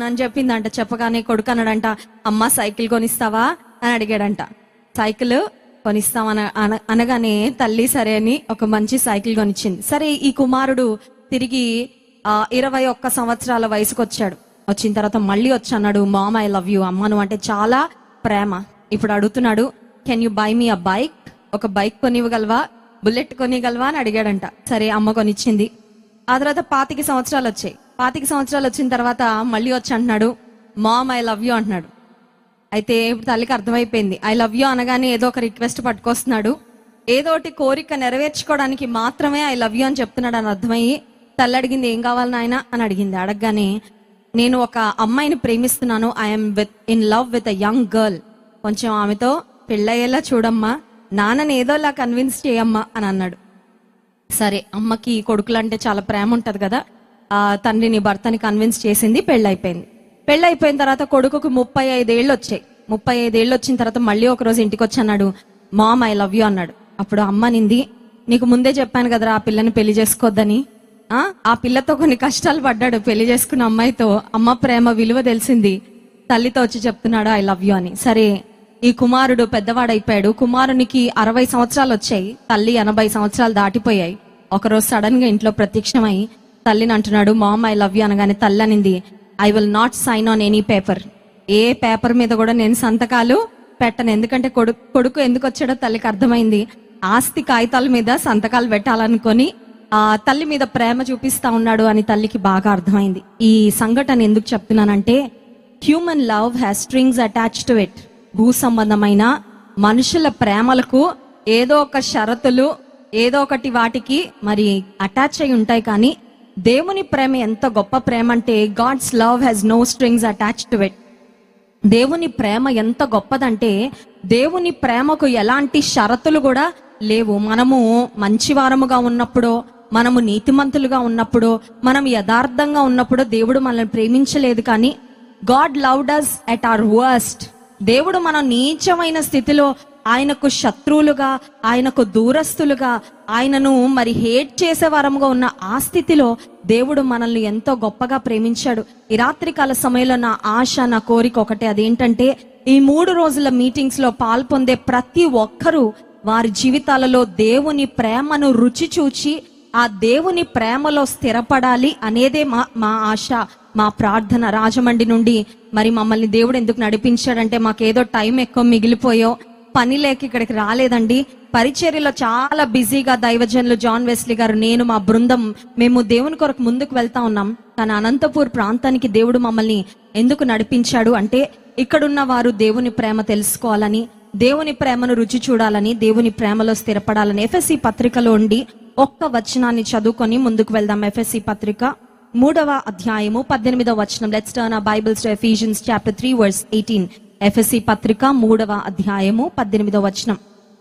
అవునని చెప్పిందంట చెప్పగానే కొడుకు అన్నాడంట అమ్మ సైకిల్ కొనిస్తావా అని అడిగాడంట సైకిల్ కొనిస్తామన అన- అనగానే తల్లి సరే అని ఒక మంచి సైకిల్ కొనిచ్చింది సరే ఈ కుమారుడు తిరిగి ఆ, ఇరవై ఒక్క సంవత్సరాల వయసుకు వచ్చాడు వచ్చిన తర్వాత మళ్ళీ వచ్చి అన్నాడు మామ్ ఐ లవ్ యూ అమ్మ నువ్వు అంటే చాలా ప్రేమ ఇప్పుడు అడుగుతున్నాడు can you buy me a bike ఒక బైక్ కొనివ్వగలవా బుల్లెట్ కొనిగలవా అని అడిగాడంట సరే అమ్మ కొనిచ్చింది ఆ తర్వాత పాతిక సంవత్సరాలు వచ్చాయి పాతిక సంవత్సరాలు వచ్చిన తర్వాత మళ్ళీ వచ్చి అంటున్నాడు మామ్ ఐ లవ్ యూ అంటున్నాడు అయితే ఇప్పుడు తల్లికి అర్థమైపోయింది ఐ లవ్ యూ అనగానే ఏదో ఒక రిక్వెస్ట్ పట్టుకొస్తున్నాడు ఏదో ఒకటి కోరిక నెరవేర్చుకోవడానికి మాత్రమే ఐ లవ్ యూ అని చెప్తున్నాడు అని అర్థమయ్యి తల్లి అడిగింది ఏం కావాలి నాయన అని అడిగింది అడగగానే నేను ఒక అమ్మాయిని ప్రేమిస్తున్నాను I'm with in love with a young girl కొంచెం ఆమెతో పెళ్ళయ్యేలా చూడమ్మా నాన్నని ఏదోలా కన్విన్స్ చేయమ్మా అని అన్నాడు సరే అమ్మకి కొడుకులంటే చాలా ప్రేమ ఉంటది కదా ఆ తండ్రిని భర్తని కన్విన్స్ చేసింది పెళ్ళైపోయింది పెళ్ళైపోయిన తర్వాత కొడుకుకు ముప్పై ఐదేళ్ళు వచ్చాయి ముప్పై ఐదేళ్ళు వచ్చిన తర్వాత మళ్ళీ ఒక రోజు ఇంటికి వచ్చి అన్నాడు మామ్ ఐ లవ్ యూ అన్నాడు అప్పుడు అమ్మ నింది నీకు ముందే చెప్పాను కదరా ఆ పిల్లని పెళ్లి చేసుకోవద్దని ఆ ఆ పిల్లతో కొన్ని కష్టాలు పడ్డాడు పెళ్లి చేసుకున్న అమ్మాయితో అమ్మ ప్రేమ విలువ తెలిసింది తల్లితో వచ్చి చెప్తున్నాడు ఐ లవ్ యూ అని సరే ఈ కుమారుడు పెద్దవాడైపోయాడు కుమారునికి అరవై సంవత్సరాలు వచ్చాయి తల్లి ఎనభై సంవత్సరాలు దాటిపోయాయి ఒకరోజు సడన్ గా ఇంట్లో ప్రత్యక్షమై తల్లిని అంటున్నాడు మామ్ ఐ లవ్ యూ అనగానే తల్లి అనింది I will not sign on any paper ఏ పేపర్ మీద కూడా నేను సంతకాలు పెట్టను ఎందుకంటే కొడుకు కొడుకు ఎందుకు వచ్చాడో తల్లికి అర్థమైంది ఆస్తి కాగితాల మీద సంతకాలు పెట్టాలనుకొని ఆ తల్లి మీద ప్రేమ చూపిస్తా ఉన్నాడు అని తల్లికి బాగా అర్థమైంది ఈ సంఘటన ఎందుకు చెప్తున్నానంటే human love has strings attach to it భూ సంబంధమైన మనుషుల ప్రేమలకు ఏదో ఒక షరతులు ఏదో ఒకటి వాటికి మరి అటాచ్ అయి ఉంటాయి కానీ దేవుని ప్రేమ ఎంత గొప్ప ప్రేమ అంటే God's love has no strings attach to it దేవుని ప్రేమ ఎంత గొప్పదంటే దేవుని ప్రేమకు ఎలాంటి షరతులు కూడా లేవు మనము మంచివారముగా ఉన్నప్పుడో మనము నీతిమంతులుగా ఉన్నప్పుడో మనం యథార్థంగా ఉన్నప్పుడో దేవుడు మనల్ని ప్రేమించలేదు కానీ God loved us at our worst దేవుడు మన నీచమైన స్థితిలో ఆయనకు శత్రువులుగా ఆయనకు దూరస్తులుగా ఆయనను మరి హేట్ చేసే వారముగా ఉన్న ఆ స్థితిలో దేవుడు మనల్ని ఎంతో గొప్పగా ప్రేమించాడు ఈ రాత్రికాల సమయంలో నా ఆశ నా కోరిక ఒకటే అదేంటంటే ఈ మూడు రోజుల మీటింగ్స్ లో పాల్పొందే ప్రతి ఒక్కరూ వారి జీవితాలలో దేవుని ప్రేమను రుచి చూచి ఆ దేవుని ప్రేమలో స్థిరపడాలి అనేదే మా మా ఆశ మా ప్రార్థన రాజమండ్రి నుండి మరి మమ్మల్ని దేవుడు ఎందుకు నడిపించాడంటే మాకేదో టైం ఎక్కువ మిగిలిపోయో పని లేక ఇక్కడికి రాలేదండి పరిచర్యలో చాలా బిజీగా దైవజనులు జాన్ వెస్లీ గారు నేను మా బృందం మేము దేవుని కొరకు ముందుకు వెళ్తా ఉన్నాం కానీ అనంతపూర్ ప్రాంతానికి దేవుడు మమ్మల్ని ఎందుకు నడిపించాడు అంటే ఇక్కడున్న వారు దేవుని ప్రేమ తెలుసుకోవాలని దేవుని ప్రేమను రుచి చూడాలని దేవుని ప్రేమలో స్థిరపడాలని ఎఫ్ఎస్సి పత్రికలో ఉండి ఒక్క వచనాన్ని చదువుకొని ముందుకు వెళ్దాం ఎఫ్ఎస్సి పత్రిక మూడవ అధ్యాయము పద్దెనిమిదవ వచనం let's turn Bibles to Ephesians chapter three verse eighteen ఎఫ్ఎస్సి పత్రిక మూడవ అధ్యాయము పద్దెనిమిదవ వచనం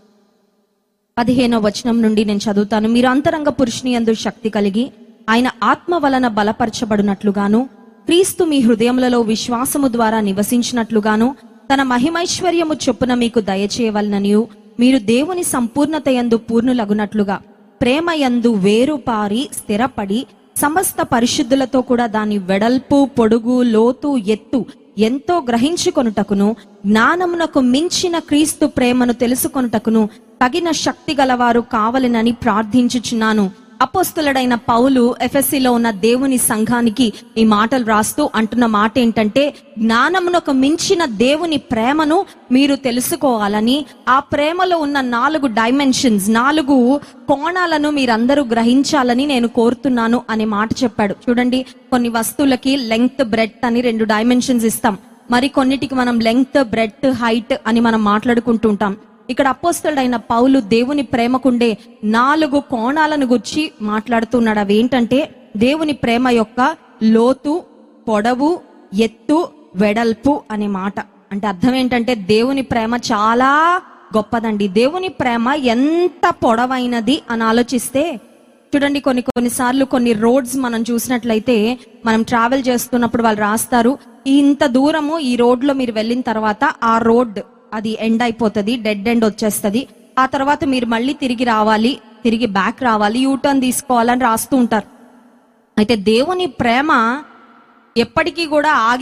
పదిహేనవ వచనం నుండి నేను చదువుతాను మీరు అంతరంగ పురుషుని యందు శక్తి కలిగి ఆయన ఆత్మ వలన బలపరచబడినట్లుగాను క్రీస్తు మీ హృదయములలో విశ్వాసము ద్వారా నివసించినట్లుగాను తన మహిమైశ్వర్యము చొప్పున మీకు దయచేయవలననియు మీరు దేవుని సంపూర్ణత యందు పూర్ణులగునట్లుగా ప్రేమ యందు వేరు పారి స్థిరపడి సమస్త పరిశుద్ధులతో కూడా దాని వెడల్పు పొడుగు లోతు ఎత్తు ఎంతో గ్రహించుకొనుటకును జ్ఞానమునకు మించిన క్రీస్తు ప్రేమను తెలుసుకొనుటకును తగిన శక్తి గలవారు కావలెనని ప్రార్థించుచున్నాను అపోస్తులుడైన పౌలు FSC లో ఉన్న దేవుని సంఘానికి ఈ మాటలు రాస్తూ అంటున్న మాట ఏంటంటే జ్ఞానమునకు మించిన దేవుని ప్రేమను మీరు తెలుసుకోవాలని ఆ ప్రేమలో ఉన్న నాలుగు డైమెన్షన్స్ నాలుగు కోణాలను మీరందరూ గ్రహించాలని నేను కోరుతున్నాను అనే మాట చెప్పాడు చూడండి కొన్ని వస్తువులకి లెంగ్త్ బ్రెడ్ అని రెండు డైమెన్షన్స్ ఇస్తాం మరి కొన్నిటికి మనం లెంగ్త్ బ్రెడ్ హైట్ అని మనం మాట్లాడుకుంటూ ఉంటాం ఇక్కడ అపోస్తలుడైన పౌలు దేవుని ప్రేమకుండే నాలుగు కోణాలను గుర్చి మాట్లాడుతున్నాడు అవి ఏంటంటే దేవుని ప్రేమ యొక్క లోతు పొడవు ఎత్తు వెడల్పు అనే మాట అంటే అర్థం ఏంటంటే దేవుని ప్రేమ చాలా గొప్పదండి దేవుని ప్రేమ ఎంత పొడవైనది అని ఆలోచిస్తే చూడండి కొన్ని కొన్నిసార్లు కొన్ని రోడ్స్ మనం చూసినట్లయితే మనం ట్రావెల్ చేస్తున్నప్పుడు వాళ్ళు రాస్తారు ఇంత దూరము ఈ రోడ్ లో మీరు వెళ్ళిన తర్వాత ఆ రోడ్ అది ఎండ్ అయిపోతుంది డెడ్ ఎండ్ వచ్చేస్తది ఆ తర్వాత మీరు మళ్ళీ తిరిగి రావాలి తిరిగి బ్యాక్ రావాలి యూ టర్న్ తీసుకోవాలని రాస్తూ ఉంటారు అయితే దేవుని ప్రేమ ఎప్పటికీ కూడా ఆగి